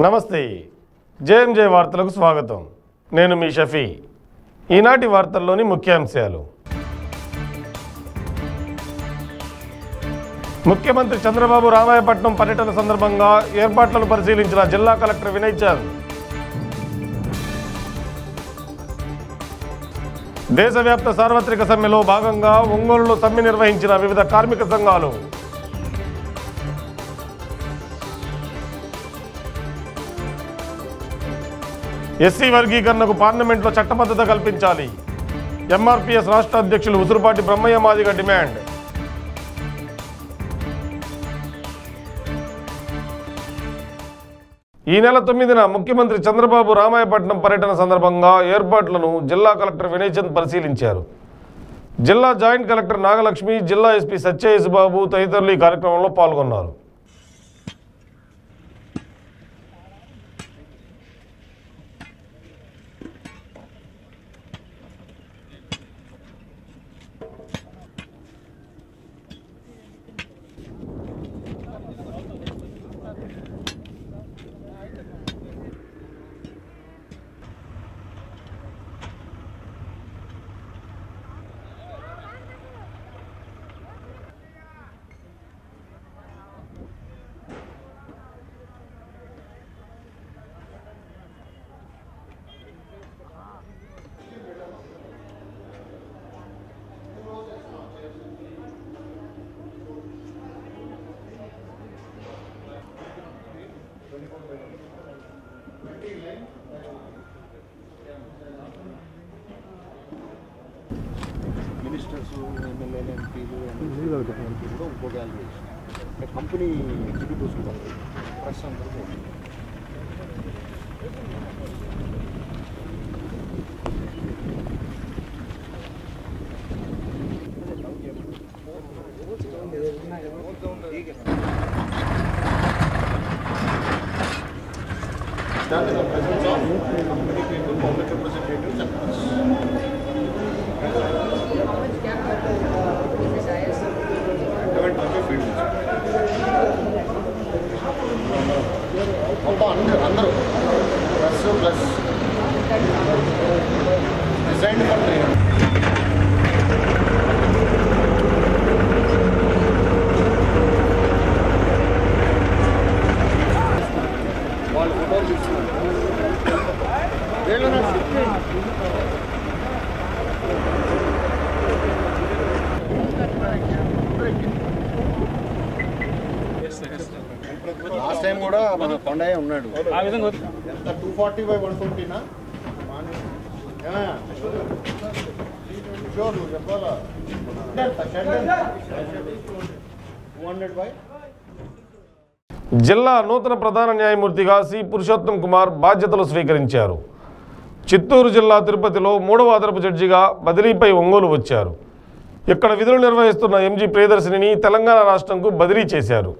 నమస్తే జేఎంజే వార్తలకు స్వాగతం నేను మీ షఫీ ఈనాటి వార్తల్లోని ముఖ్యాంశాలు ముఖ్యమంత్రి చంద్రబాబు రామాయపట్నం పర్యటన సందర్భంగా ఏర్పాట్లను పరిశీలించిన జిల్లా కలెక్టర్ వినయ్ చంద్ దేశవ్యాప్త సార్వత్రిక సమ్మెలో భాగంగా ఒంగోలులో సమ్మె నిర్వహించిన వివిధ కార్మిక సంఘాలు ఎస్సీ వర్గీకరణకు పార్లమెంట్లో చట్టబద్ధత కల్పించాలి ఎంఆర్పీఎస్ రాష్ట్ర అధ్యక్షులు ఉసురుపాటి బ్రహ్మయ్య మాదిగ డిమాండ్ ఈ నెల తొమ్మిదిన ముఖ్యమంత్రి చంద్రబాబు రామాయపట్నం పర్యటన సందర్భంగా ఏర్పాట్లను జిల్లా కలెక్టర్ వినయ్ చంద్ పరిశీలించారు జిల్లా జాయింట్ కలెక్టర్ నాగలక్ష్మి జిల్లా ఎస్పీ సత్యయేసు బాబు తదితరులు ఈ కార్యక్రమంలో పాల్గొన్నారు మినిస్టర్స్ ఎమ్మెల్యేలు ఎంపీలు ఎంపీలు కూడా ఇంకో వాల్యుయేషన్ అంటే కంపెనీ ఎగ్జిక్యూటివ్స్ కూడా ప్రెస్ అందరూ కూడా. That is the presence of company people, public representatives and press. Haven't touched a field. మొత్తం అందరూ అందరూ plus plus design for train వాళ్ళు ఫోటోలు తీసుకున్నారు వీళ్ళు నా లాస్ట్ టైం కూడా మన కొండయ్య ఉన్నాడు ఎంత టూ ఫార్టీ బై వన్ ట్వంటీనా షూర్ నువ్వు చెప్పాలా టూ హండ్రెడ్ బై జిల్లా నూతన ప్రధాన న్యాయమూర్తిగా సి పురుషోత్తం కుమార్ బాధ్యతలు స్వీకరించారు చిత్తూరు జిల్లా తిరుపతిలో మూడవ అదనపు జడ్జిగా బదిలీపై ఒంగోలు వచ్చారు ఇక్కడ విధులు నిర్వహిస్తున్న ఎంజీ ప్రియదర్శినిని తెలంగాణ రాష్ట్రంకు బదిలీ చేశారు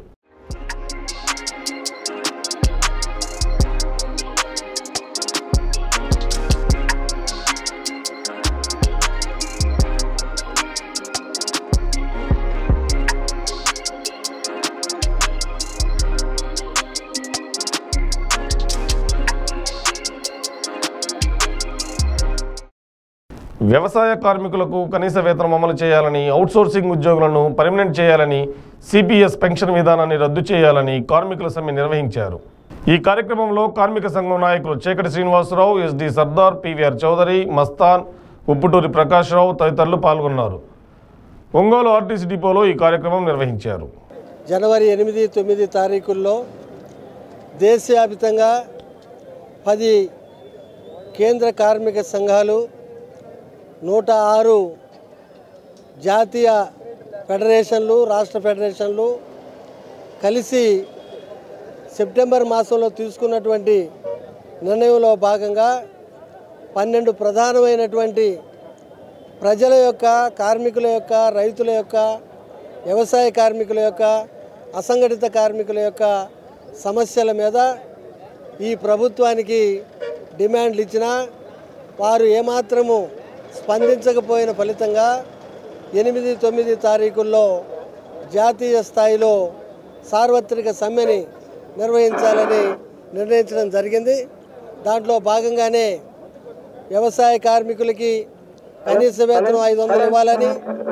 వ్యవసాయ కార్మికులకు కనీస వేతనం అమలు చేయాలని అవుట్సోర్సింగ్ ఉద్యోగులను పర్మనెంట్ చేయాలని సిపిఎస్ పెన్షన్ విధానాన్ని రద్దు చేయాలని కార్మికుల సమ్మె నిర్వహించారు ఈ కార్యక్రమంలో కార్మిక సంఘం నాయకులు చేకటి శ్రీనివాసరావు ఎస్డి సర్దార్ పివిఆర్ చౌదరి మస్తాన్ ఉప్పుటూరి ప్రకాశ్రావు తదితరులు పాల్గొన్నారు ఒంగోలు ఆర్టీసీ డిపోలో ఈ కార్యక్రమం నిర్వహించారు జనవరి ఎనిమిది తొమ్మిది తారీఖుల్లో దేశవ్యాప్తంగా పది కేంద్ర కార్మిక సంఘాలు నూట ఆరు జాతీయ ఫెడరేషన్లు రాష్ట్ర ఫెడరేషన్లు కలిసి సెప్టెంబర్ మాసంలో తీసుకున్నటువంటి నిర్ణయంలో భాగంగా పన్నెండు ప్రధానమైనటువంటి ప్రజల యొక్క కార్మికుల యొక్క రైతుల యొక్క వ్యవసాయ కార్మికుల యొక్క అసంఘటిత కార్మికుల యొక్క సమస్యల మీద ఈ ప్రభుత్వానికి డిమాండ్లు ఇచ్చినా వారు ఏమాత్రము స్పందించకపోయిన ఫలితంగా ఎనిమిది తొమ్మిది తారీఖుల్లో జాతీయ స్థాయిలో సార్వత్రిక సమ్మెని నిర్వహించాలని నిర్ణయించడం జరిగింది దాంట్లో భాగంగానే వ్యవసాయ కార్మికులకి కనీస వేతనం ఐదు వందలు ఇవ్వాలని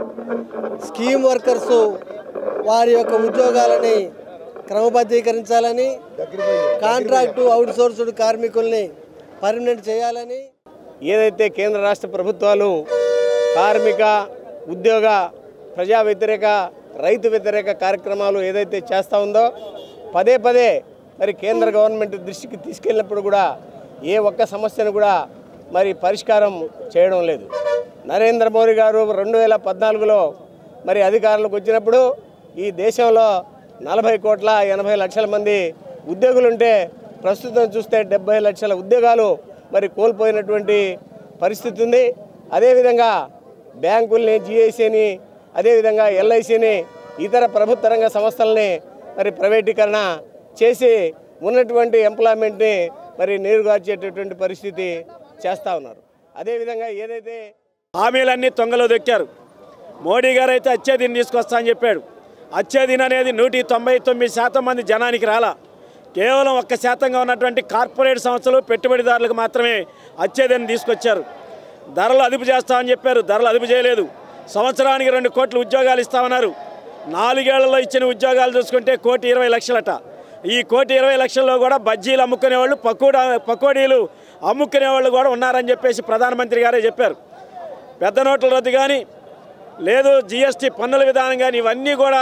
స్కీమ్ వర్కర్స్ వారి యొక్క ఉద్యోగాలని క్రమబద్ధీకరించాలని కాంట్రాక్టు అవుట్సోర్స్డ్ కార్మికుల్ని పర్మనెంట్ చేయాలని ఏదైతే కేంద్ర రాష్ట్ర ప్రభుత్వాలు కార్మిక ఉద్యోగ ప్రజా వ్యతిరేక రైతు వ్యతిరేక కార్యక్రమాలు ఏదైతే చేస్తూ ఉందో పదే పదే మరి కేంద్ర గవర్నమెంట్ దృష్టికి తీసుకెళ్ళినప్పుడు కూడా ఏ ఒక్క సమస్యను కూడా మరి పరిష్కారం చేయడం లేదు నరేంద్ర మోడీ గారు రెండు వేల పద్నాలుగులో మరి అధికారంలోకి వచ్చినప్పుడు ఈ దేశంలో నలభై కోట్ల ఎనభై లక్షల మంది ఉద్యోగులుంటే ప్రస్తుతం చూస్తే డెబ్బై లక్షల ఉద్యోగాలు మరి కోల్పోయినటువంటి పరిస్థితి ఉంది అదేవిధంగా బ్యాంకుల్ని జిఐసిని అదేవిధంగా ఎల్ఐసిని ఇతర ప్రభుత్వ రంగ సంస్థల్ని మరి ప్రైవేటీకరణ చేసి ఉన్నటువంటి ఎంప్లాయ్మెంట్ని మరి నీరుగార్చేటటువంటి పరిస్థితి చేస్తూ ఉన్నారు అదేవిధంగా ఏదైతే హామీలన్నీ తొంగలో దొక్కారు మోడీ గారు అయితే అచ్చేదిని తీసుకొస్తా అని చెప్పాడు అచ్చేదిన అనేది నూటి తొంభై తొమ్మిది శాతం మంది జనానికి రాలా కేవలం ఒక్క శాతంగా ఉన్నటువంటి కార్పొరేట్ సంస్థలు పెట్టుబడిదారులకు మాత్రమే అచ్చేదిని తీసుకొచ్చారు ధరలు అదుపు చేస్తామని చెప్పారు ధరలు అదుపు చేయలేదు సంవత్సరానికి రెండు కోట్ల ఉద్యోగాలు ఇస్తామన్నారు నాలుగేళ్లలో ఇచ్చిన ఉద్యోగాలు చూసుకుంటే కోటి ఇరవై లక్షలట ఈ కోటి ఇరవై లక్షల్లో కూడా బజ్జీలు అమ్ముకునేవాళ్ళు పకోడా పకోడీలు అమ్ముకునేవాళ్ళు కూడా ఉన్నారని చెప్పేసి ప్రధానమంత్రి గారే చెప్పారు పెద్ద నోట్ల రద్దు కానీ లేదు జిఎస్టీ పన్నుల విధానం కానీ ఇవన్నీ కూడా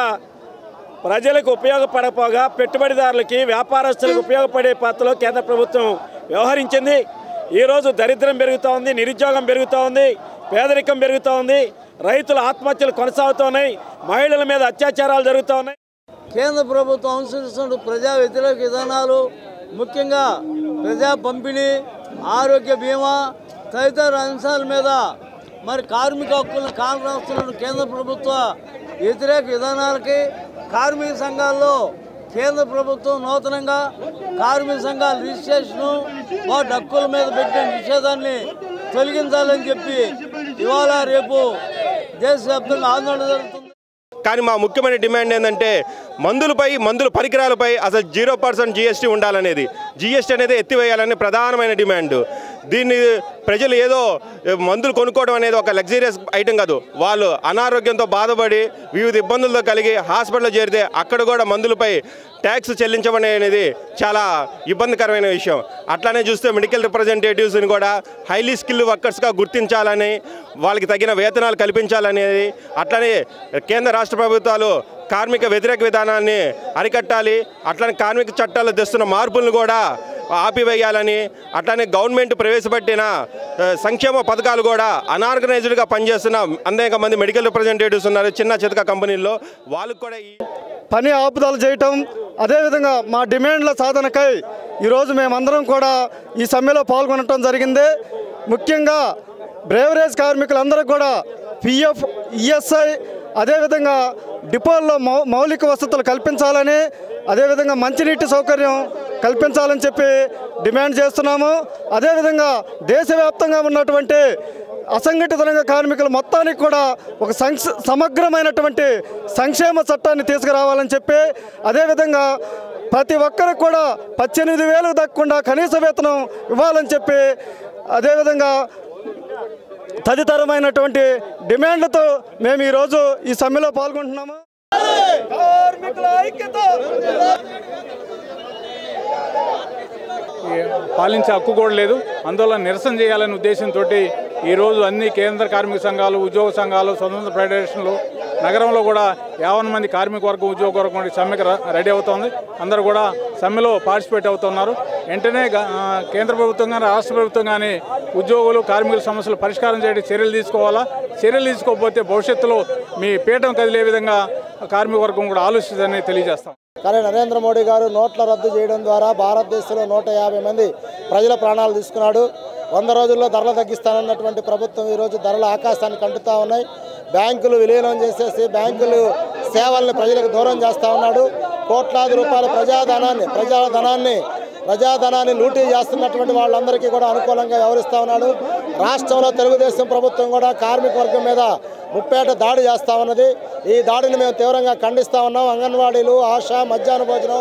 ప్రజలకు ఉపయోగపడపోగా పెట్టుబడిదారులకి వ్యాపారస్తులకు ఉపయోగపడే పాత్రలో కేంద్ర ప్రభుత్వం వ్యవహరించింది ఈరోజు దరిద్రం పెరుగుతూ ఉంది నిరుద్యోగం పెరుగుతూ ఉంది పేదరికం పెరుగుతూ ఉంది రైతుల ఆత్మహత్యలు కొనసాగుతున్నాయి మహిళల మీద అత్యాచారాలు జరుగుతూ ఉన్నాయి కేంద్ర ప్రభుత్వం అనుసరిస్తున్న ప్రజా వ్యతిరేక విధానాలు ముఖ్యంగా ప్రజా పంపిణీ ఆరోగ్య బీమా తదితర అంశాల మీద మరి కార్మిక హక్కులను కాలరాస్తున్న కేంద్ర ప్రభుత్వ వ్యతిరేక విధానాలకి కార్మిక సంఘాల్లో కేంద్ర ప్రభుత్వం నూతనంగా కార్మిక సంఘాల రిజిస్ట్రేషను వాటి హక్కుల మీద పెట్టిన నిషేధాన్ని తొలగించాలని చెప్పి ఇవాళ రేపు దేశవ్యాప్తంగా ఆందోళన జరుగుతుంది కానీ మా ముఖ్యమైన డిమాండ్ ఏంటంటే మందులపై మందుల పరికరాలపై అసలు జీరో పర్సెంట్ జీఎస్టీ ఉండాలనేది జీఎస్టీ అనేది ఎత్తివేయాలని ప్రధానమైన డిమాండ్ దీన్ని ప్రజలు ఏదో ఏ, మందులు కొనుక్కోవడం అనేది ఒక లగ్జరియస్ ఐటెం కాదు వాళ్ళు అనారోగ్యంతో బాధపడి వివిధ ఇబ్బందులతో కలిగి హాస్పిటల్లో చేరితే అక్కడ కూడా మందులపై ట్యాక్స్ చెల్లించడం అనేది చాలా ఇబ్బందికరమైన విషయం అట్లానే చూస్తే మెడికల్ రిప్రజెంటేటివ్స్ని కూడా హైలీ స్కిల్ వర్కర్స్గా గుర్తించాలని వాళ్ళకి తగిన వేతనాలు కల్పించాలనేది అట్లనే కేంద్ర రాష్ట్ర ప్రభుత్వాలు కార్మిక వ్యతిరేక విధానాన్ని అరికట్టాలి అట్లనే కార్మిక చట్టాలు తెస్తున్న మార్పులను కూడా ఆపివేయాలని అట్లానే గవర్నమెంట్ ప్రవేశపెట్టిన ఆ, సంక్షేమ పథకాలు కూడా అనార్గనైజ్డ్గా పనిచేస్తున్న అనేక మంది మెడికల్ రిప్రజెంటేటివ్స్ ఉన్నారు చిన్న చితక కంపెనీల్లో వాళ్ళకు కూడా ఈ పని ఆపుదల చేయటం అదేవిధంగా మా డిమాండ్ల సాధనకై ఈరోజు మేమందరం కూడా ఈ సమ్మెలో పాల్గొనటం జరిగింది ముఖ్యంగా బ్రేవరేజ్ కార్మికులందరూ కూడా పిఎఫ్ ఈఎస్ఐ అదేవిధంగా డిపోల్లో మౌ మౌలిక వసతులు కల్పించాలని అదేవిధంగా మంచినీటి సౌకర్యం కల్పించాలని చెప్పి డిమాండ్ చేస్తున్నాము అదేవిధంగా దేశవ్యాప్తంగా ఉన్నటువంటి అసంఘటిత రంగ కార్మికులు మొత్తానికి కూడా ఒక సంక్ష సమగ్రమైనటువంటి సంక్షేమ చట్టాన్ని తీసుకురావాలని చెప్పి అదేవిధంగా ప్రతి ఒక్కరికి కూడా పద్దెనిమిది వేలకు దక్కకుండా కనీస వేతనం ఇవ్వాలని చెప్పి అదేవిధంగా తదితరమైనటువంటి డిమాండ్లతో మేము ఈరోజు ఈ సమ్మెలో పాల్గొంటున్నాము కార్మికుల ఐక్యత పాలించే హక్కు కూడా లేదు అందువల్ల నిరసన చేయాలనే ఉద్దేశంతో ఈరోజు అన్ని కేంద్ర కార్మిక సంఘాలు ఉద్యోగ సంఘాలు స్వతంత్ర ఫెడరేషన్లు నగరంలో కూడా యావన్ మంది కార్మిక వర్గం ఉద్యోగ వర్గం సమ్మెకి ర- రెడీ అవుతోంది అందరూ కూడా సమ్మెలో పార్టిసిపేట్ అవుతున్నారు వెంటనే గ- ఆ, కేంద్ర ప్రభుత్వం కానీ రాష్ట్ర ప్రభుత్వం కానీ ఉద్యోగులు కార్మికుల సమస్యలు పరిష్కారం చేయడానికి చర్యలు తీసుకోవాలా చర్యలు తీసుకోకపోతే భవిష్యత్తులో మీ పీఠం కదిలే విధంగా కార్మిక వర్గం కూడా ఆలోచిస్తుందని తెలియజేస్తాం కానీ నరేంద్ర మోడీ గారు నోట్ల రద్దు చేయడం ద్వారా భారతదేశంలో నూట యాభై మంది ప్రజల ప్రాణాలు తీసుకున్నాడు వంద రోజుల్లో ధరలు తగ్గిస్తానన్నటువంటి ప్రభుత్వం ఈరోజు ధరలు ఆకాశానికి అంటుతా ఉన్నాయి బ్యాంకులు విలీనం చేసేసి బ్యాంకులు సేవల్ని ప్రజలకు దూరం చేస్తూ ఉన్నాడు కోట్లాది రూపాయల ప్రజాధనాన్ని ప్రజాధనాన్ని ప్రజాధనాన్ని లూటీ చేస్తున్నటువంటి వాళ్ళందరికీ కూడా అనుకూలంగా వ్యవహరిస్తూ ఉన్నాడు రాష్ట్రంలో తెలుగుదేశం ప్రభుత్వం కూడా కార్మిక వర్గం మీద ముప్పేట దాడి చేస్తూ ఉన్నది ఈ దాడిని మేము తీవ్రంగా ఖండిస్తూ ఉన్నాం అంగన్వాడీలు ఆశ మధ్యాహ్న భోజనం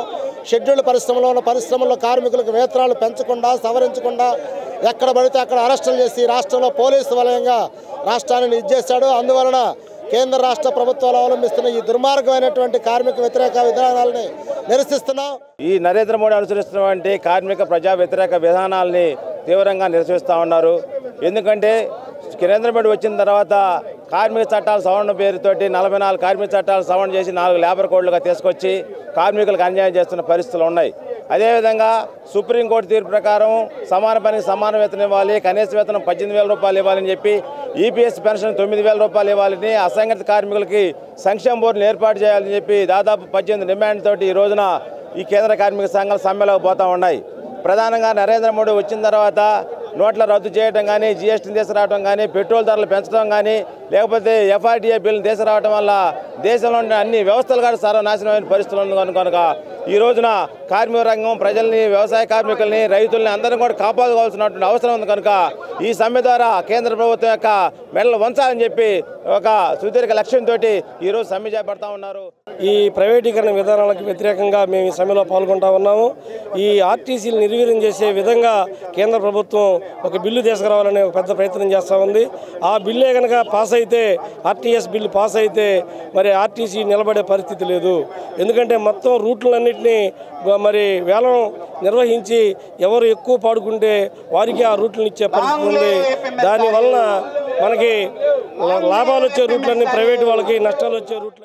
షెడ్యూల్డ్ పరిశ్రమలో ఉన్న పరిశ్రమల్లో కార్మికులకు వేతనాలు పెంచకుండా సవరించకుండా ఎక్కడ పడితే అక్కడ అరెస్టులు చేసి రాష్ట్రంలో పోలీసు వలయంగా రాష్ట్రాన్ని ఇచ్చేశాడు అందువలన కేంద్ర రాష్ట్ర ప్రభుత్వాలు అవలంబిస్తున్న ఈ దుర్మార్గమైనటువంటి కార్మిక వ్యతిరేక విధానాలని నిరసిస్తున్నాం ఈ నరేంద్ర మోడీ అనుసరిస్తున్నటువంటి కార్మిక ప్రజా వ్యతిరేక విధానాల్ని తీవ్రంగా నిరసిస్తూ ఉన్నారు ఎందుకంటే నరేంద్ర మోడీ వచ్చిన తర్వాత కార్మిక చట్టాల సవరణ పేరుతోటి నలభై నాలుగు కార్మిక చట్టాలు సవరణ చేసి నాలుగు లేబర్ కోడ్లుగా తీసుకొచ్చి కార్మికులకు అన్యాయం చేస్తున్న పరిస్థితులు ఉన్నాయి అదేవిధంగా సుప్రీంకోర్టు తీర్పు ప్రకారం సమాన పనికి సమాన వేతనం ఇవ్వాలి కనీస వేతనం పద్దెనిమిది వేల రూపాయలు ఇవ్వాలని చెప్పి ఈపీఎస్ పెన్షన్ తొమ్మిది వేల రూపాయలు ఇవ్వాలని అసంఘటిత కార్మికులకి సంక్షేమ బోర్డును ఏర్పాటు చేయాలని చెప్పి దాదాపు పద్దెనిమిది డిమాండ్ తోటి ఈ రోజున ఈ కేంద్ర కార్మిక సంఘాలు సమ్మెలోకి పోతూ ఉన్నాయి ప్రధానంగా నరేంద్ర మోడీ వచ్చిన తర్వాత నోట్ల రద్దు చేయడం కానీ జీఎస్టీని తీసుకురావడం కానీ పెట్రోల్ ధరలు పెంచడం కానీ లేకపోతే ఎఫ్ఆర్డీఏ బిల్లు తీసుకురావడం వల్ల దేశంలో ఉన్న అన్ని వ్యవస్థలు కూడా సర్వనాశనమైన పరిస్థితులు ఉంది కనుక కనుక ఈ రోజున కార్మిక రంగం ప్రజల్ని వ్యవసాయ కార్మికుల్ని రైతుల్ని అందరం కూడా కాపాడుకోవాల్సినటువంటి అవసరం ఉంది కనుక ఈ సమ్మె ద్వారా కేంద్ర ప్రభుత్వం యొక్క మెడలు వంచాలని చెప్పి ఒక సుదీర్ఘ లక్ష్యంతో ఈరోజు సమ్మె చేపడతా ఉన్నారు ఈ ప్రైవేటీకరణ విధానాలకు వ్యతిరేకంగా మేము ఈ సమ్మెలో పాల్గొంటా ఉన్నాము ఈ ఆర్టీసీలు నిర్వీర్యం చేసే విధంగా కేంద్ర ప్రభుత్వం ఒక బిల్లు తీసుకురావాలనే ఒక పెద్ద ప్రయత్నం చేస్తూ ఉంది ఆ బిల్లే కనుక పాస్ అయితే ఆర్టీఎస్ బిల్లు పాస్ అయితే మరి ఆర్టీసీ నిలబడే పరిస్థితి లేదు ఎందుకంటే మొత్తం రూట్లన్నింటినీ మరి వేలం నిర్వహించి ఎవరు ఎక్కువ పాడుకుంటే వారికి ఆ రూట్లను ఇచ్చే పరిస్థితి ఉంది దానివలన మనకి లాభాలు వచ్చే రూట్లన్నీ ప్రైవేట్ వాళ్ళకి నష్టాలు వచ్చే రూట్లు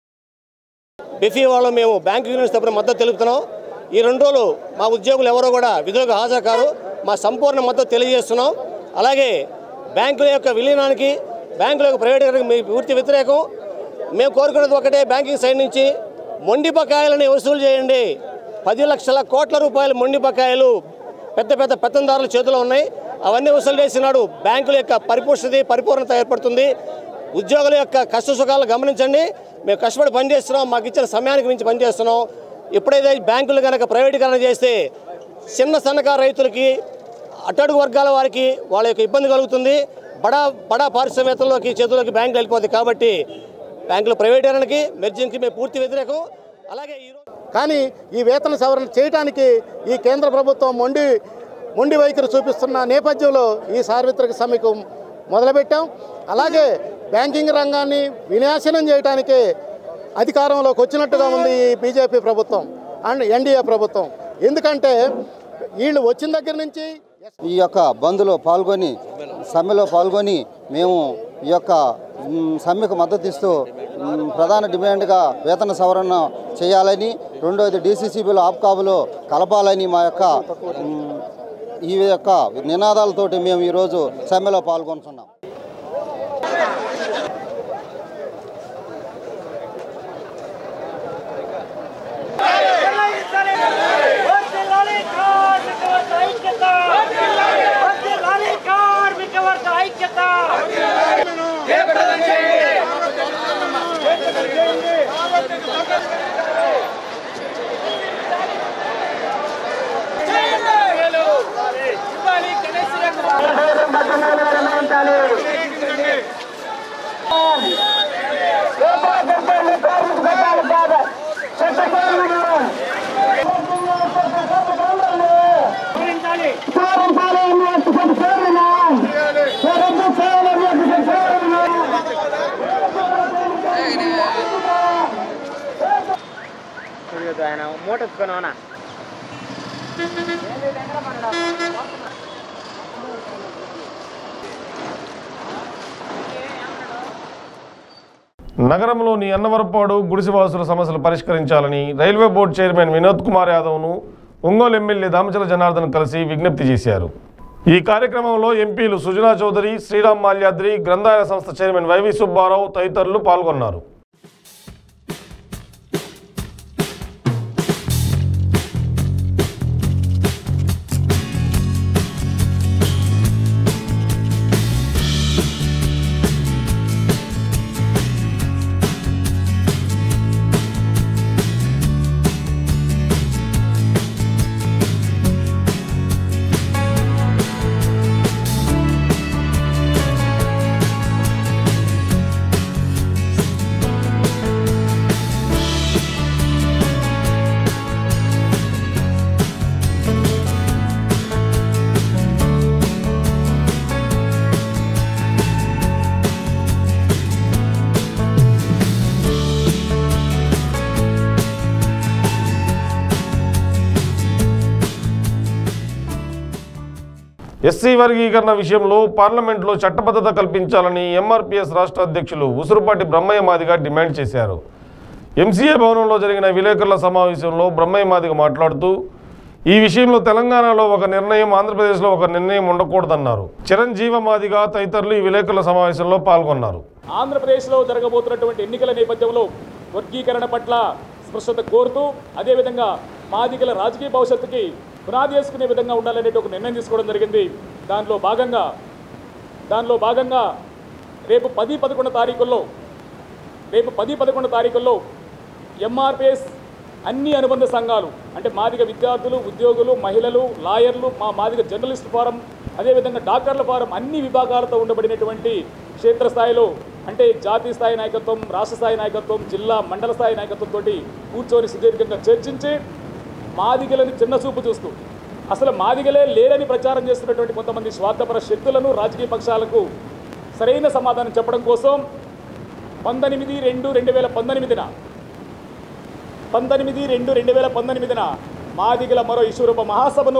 బెఫీ వాళ్ళు మేము బ్యాంకు యూనియన్స్ తరపున మద్దతు తెలుపుతున్నాం ఈ రెండు రోజులు మా ఉద్యోగులు ఎవరో కూడా విధులకు హాజరు కారు మా సంపూర్ణ మద్దతు తెలియజేస్తున్నాం అలాగే బ్యాంకుల యొక్క విలీనానికి బ్యాంకుల యొక్క ప్రైవేటీకరణకు మీ పూర్తి వ్యతిరేకం మేము కోరుకున్నది ఒకటే బ్యాంకింగ్ సైడ్ నుంచి మొండి బకాయిలని వసూలు చేయండి పది లక్షల కోట్ల రూపాయల మొండి బకాయిలు పెద్ద పెద్ద పెత్తందారుల చేతిలో ఉన్నాయి అవన్నీ వసూలు చేసినాడు బ్యాంకుల యొక్క పరిపుష్టి పరిపూర్ణత ఏర్పడుతుంది ఉద్యోగుల యొక్క కష్ట సుఖాలు గమనించండి మేము కష్టపడి పనిచేస్తున్నాం మాకు ఇచ్చిన సమయానికి మించి పనిచేస్తున్నాం ఎప్పుడైతే బ్యాంకులు కనుక ప్రైవేటీకరణ చేస్తే చిన్న సన్నకారు రైతులకి అట్టడుగు వర్గాల వారికి వాళ్ళ యొక్క ఇబ్బంది కలుగుతుంది బడా బడా పారిశ్రామికతల్లోకి చేతుల్లోకి బ్యాంకులు వెళ్ళిపోతుంది కాబట్టి బ్యాంకుల ప్రైవేటీకరణకి మెర్జింగ్కి మేము పూర్తి వ్యతిరేకం అలాగే ఈరోజు కానీ ఈ వేతన సవరణ చేయడానికి ఈ కేంద్ర ప్రభుత్వం మొండి మొండి వైఖరి చూపిస్తున్న నేపథ్యంలో ఈ సార్వత్రిక సమ్మెకు మొదలుపెట్టాం అలాగే బ్యాంకింగ్ రంగాన్ని వినాశనం చేయడానికే అధికారంలోకి వచ్చినట్టుగా ఉంది ఈ బీజేపీ ప్రభుత్వం అండ్ ఎన్డీఏ ప్రభుత్వం ఎందుకంటే వీళ్ళు వచ్చిన దగ్గర నుంచి ఈ యొక్క బంద్లో పాల్గొని సమ్మెలో పాల్గొని మేము ఈ యొక్క మ్, సమ్మెకు మద్దతు ఇస్తూ మ్, ప్రధాన డిమాండ్గా వేతన సవరణ చేయాలని రెండోది డీసీసీబీలో ఆప్కాబులో కలపాలని మా యొక్క మ్, ఈ యొక్క నినాదాలతోటి మేము ఈరోజు సమ్మెలో పాల్గొంటున్నాం ఆయన మూట ఎత్తుకున్నావునా నగరంలోని అన్నవరపాడు గుడిసివాసుల సమస్యలు పరిష్కరించాలని railway board chairman Vinod Kumar యాదవ్ను ఒంగోలు ఎమ్మెల్యే దామచల జనార్దన్ కలిసి విజ్ఞప్తి చేశారు ఈ కార్యక్రమంలో ఎంపీలు సుజనా చౌదరి శ్రీరామ్ మాల్యాద్రి గ్రంథాలయ సంస్థ చైర్మన్ వైవి సుబ్బారావు తదితరులు పాల్గొన్నారు Thank ఎస్సీ వర్గీకరణ విషయంలో పార్లమెంట్లో చట్టబద్ధత కల్పించాలని ఎంఆర్పీఎస్ రాష్ట్ర అధ్యక్షులు ఉసురుపాటి బ్రహ్మయ్య మాదిగ డిమాండ్ చేశారు ఎంసీఏ భవనంలో జరిగిన విలేకరుల సమావేశంలో బ్రహ్మయ్య మాదిగ మాట్లాడుతూ ఈ విషయంలో తెలంగాణలో ఒక నిర్ణయం ఆంధ్రప్రదేశ్లో ఒక నిర్ణయం ఉండకూడదన్నారు చిరంజీవ మాదిగ తదితరులు ఈ విలేకరుల సమావేశంలో పాల్గొన్నారు ఆంధ్రప్రదేశ్లో జరగబోతున్నటువంటి ఎన్నికల నేపథ్యంలో వర్గీకరణ పట్ల స్పష్టత కోరుతూ అదేవిధంగా మాదిగల రాజకీయ భవిష్యత్తుకి పునాది వేసుకునే విధంగా ఉండాలనే ఒక నిర్ణయం తీసుకోవడం జరిగింది దానిలో భాగంగా దానిలో భాగంగా రేపు పది పదకొండు తారీఖుల్లో రేపు పది పదకొండు తారీఖుల్లో ఎంఆర్పిఎస్ అన్ని అనుబంధ సంఘాలు అంటే మాదిగ విద్యార్థులు ఉద్యోగులు మహిళలు లాయర్లు మా మాదిగ జర్నలిస్ట్ ఫారం అదేవిధంగా డాక్టర్ల ఫారం అన్ని విభాగాలతో ఉండబడినటువంటి క్షేత్రస్థాయిలో అంటే జాతీయ స్థాయి నాయకత్వం రాష్ట్ర స్థాయి నాయకత్వం జిల్లా మండల స్థాయి నాయకత్వంతో కూర్చొని సుదీర్ఘంగా చర్చించి మాదిగలని చిన్నచూపు చూస్తూ అసలు మాదిగలే లేరని ప్రచారం చేస్తున్నటువంటి కొంతమంది స్వార్థపర శక్తులను రాజకీయ పక్షాలకు సరైన సమాధానం చెప్పడం కోసం పంతొమ్మిది రెండు రెండు వేల పంతొమ్మిదిన పంతొమ్మిది రెండు రెండు వేల పంతొమ్మిదిన మాదిగల మరో ఈశ్వరూప మహాసభను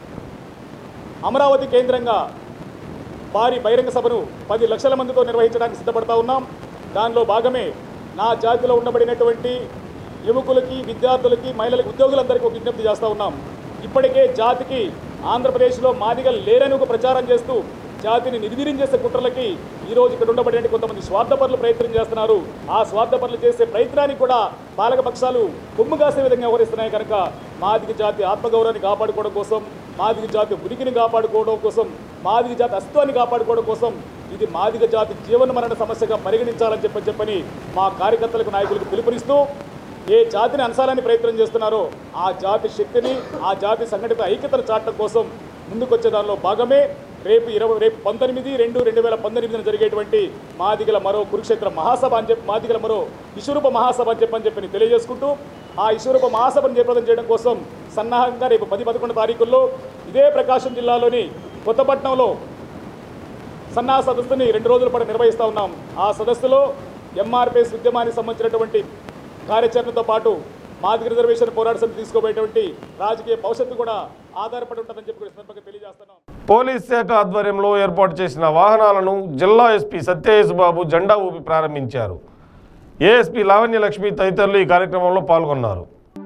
అమరావతి కేంద్రంగా భారీ బహిరంగ సభను పది లక్షల మందితో నిర్వహించడానికి సిద్ధపడతా ఉన్నాం దానిలో భాగమే నా జాతిలో ఉండబడినటువంటి యువకులకి విద్యార్థులకి మహిళలకి ఉద్యోగులందరికీ ఒక విజ్ఞప్తి చేస్తూ ఉన్నాం ఇప్పటికే జాతికి ఆంధ్రప్రదేశ్లో మాదిగలు లేరని ఒక ప్రచారం చేస్తూ జాతిని నిర్వీర్యం చేసే కుట్రలకి ఈరోజు ఇక్కడ ఉండబడిన కొంతమంది స్వార్థపరులు ప్రయత్నం చేస్తున్నారు ఆ స్వార్థపరులు చేసే ప్రయత్నానికి కూడా పాలక పక్షాలు కొమ్ము కాసే విధంగా వ్యవహరిస్తున్నాయి కనుక మాదిగ జాతి ఆత్మగౌరవాన్ని కాపాడుకోవడం కోసం మాదిగ జాతి ఉనికిని కాపాడుకోవడం కోసం మాదిగ జాతి అస్తిత్వాన్ని కాపాడుకోవడం కోసం ఇది మాదిగ జాతి జీవన మరణ సమస్యగా పరిగణించాలని చెప్పని చెప్పని మా కార్యకర్తలకు నాయకులకు పిలుపునిస్తూ ఏ జాతిని అనసాలని ప్రయత్నం చేస్తున్నారో ఆ జాతి శక్తిని ఆ జాతి సంఘటిత ఐక్యతను చాటడం కోసం ముందుకొచ్చే దానిలో భాగమే రేపు ఇరవై రేపు పంతొమ్మిది రెండు రెండు వేల పంతొమ్మిదిన జరిగేటువంటి మాదిగల మరో కురుక్షేత్ర మహాసభ అని చెప్పి మాదిగల మరో విశ్వరూప మహాసభ అని చెప్పని చెప్పి నేను తెలియజేసుకుంటూ ఆ విశ్వరూప మహాసభను జయప్రదం చేయడం కోసం సన్నాహంగా రేపు పది పదకొండు తారీఖుల్లో ఇదే ప్రకాశం జిల్లాలోని కొత్తపట్నంలో సన్నాహ సదస్సుని రెండు రోజుల పాటు నిర్వహిస్తూ ఉన్నాం ఆ సదస్సులో ఎంఆర్పిఎస్ ఉద్యమానికి సంబంధించినటువంటి కార్యాచరణతో పాటు మాదిగ రిజర్వేషన్ పోరాట సమితి తీసుకోబోయేటువంటి రాజకీయ భవిష్యత్తు కూడా ఆధారపడి ఉంటుందని చెప్పి కూడా ఈ సందర్భంగా తెలియజేస్తున్నాం పోలీస్ శాఖ ఆధ్వర్యంలో ఏర్పాటు చేసిన వాహనాలను జిల్లా ఎస్పీ సత్యయేసు బాబు జెండా ఊపి ప్రారంభించారు ఏఎస్పీ లావణ్య లక్ష్మి తదితరులు ఈ కార్యక్రమంలో పాల్గొన్నారు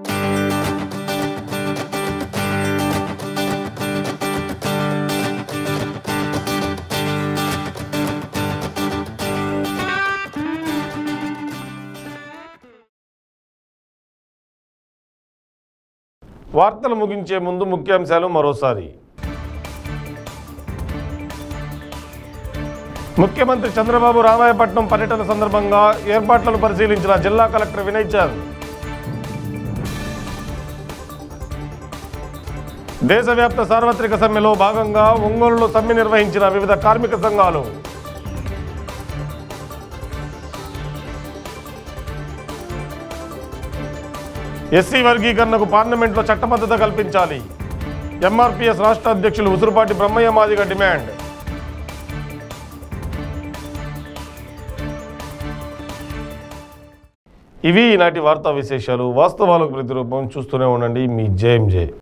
వార్తలు ముగించే ముందు ముఖ్యాంశాలు మరోసారి ముఖ్యమంత్రి చంద్రబాబు రామాయపట్నం పర్యటన సందర్భంగా ఏర్పాట్లను పరిశీలించిన జిల్లా కలెక్టర్ వినయ్ చంద్ దేశవ్యాప్త సార్వత్రిక సమ్మెలో భాగంగా ఒంగోలులో సమ్మె నిర్వహించిన వివిధ కార్మిక సంఘాలు ఎస్సీ వర్గీకరణకు పార్లమెంట్లో చట్టబద్ధత కల్పించాలి ఎంఆర్పీఎస్ రాష్ట్ర అధ్యక్షులు ఉసురుపాటి బ్రహ్మయ్య మాదిగ డిమాండ్ ఇవి ఈనాటి వార్తా విశేషాలు వాస్తవాలకు ప్రతిరూపం చూస్తూనే ఉండండి మీ జేఎంజే